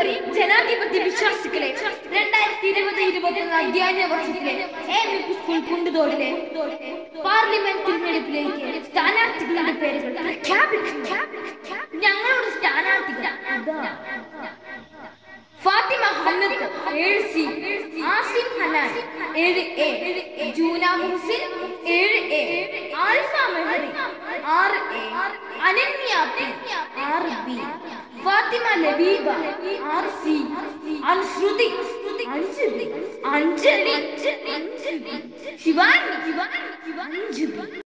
പ്രിയമുള്ളവരെ ജനാധിപത്യ വിശ്വാസികളെ രണ്ടായിരത്തി ഇരുപത് ഇരുപത്തൊന്ന് അധ്യയന വർഷത്തിലെ എം ഇ പി സ്കൂൾ കുണ്ടുതോടിലെ പാർലമെന്റ് തിരഞ്ഞെടുപ്പിലേക്ക് സ്ഥാനാർത്ഥികളുടെ പേരുകൾ പ്രഖ്യാപിച്ചു ഞങ്ങളുടെ സ്ഥാനാർത്ഥികൾ ഇതാ. ഫാത്തിമ ഹന്നത്ത് ഏഴ് സി ആസിം ഹനാൻ ഏഴ് എ ജൂന മുഹസിൻ ഏഴ് എ ആൽഫ മെഹറി ആറ് എ അനന്യ പി ആറ് ബി ഫാത്തിമ ലബീബ ആറ് സി അനുശ്രുതി അഞ്ച് ബി അഞ്ജലി അഞ്ച് ബി ശിവാനി അഞ്ച് ബി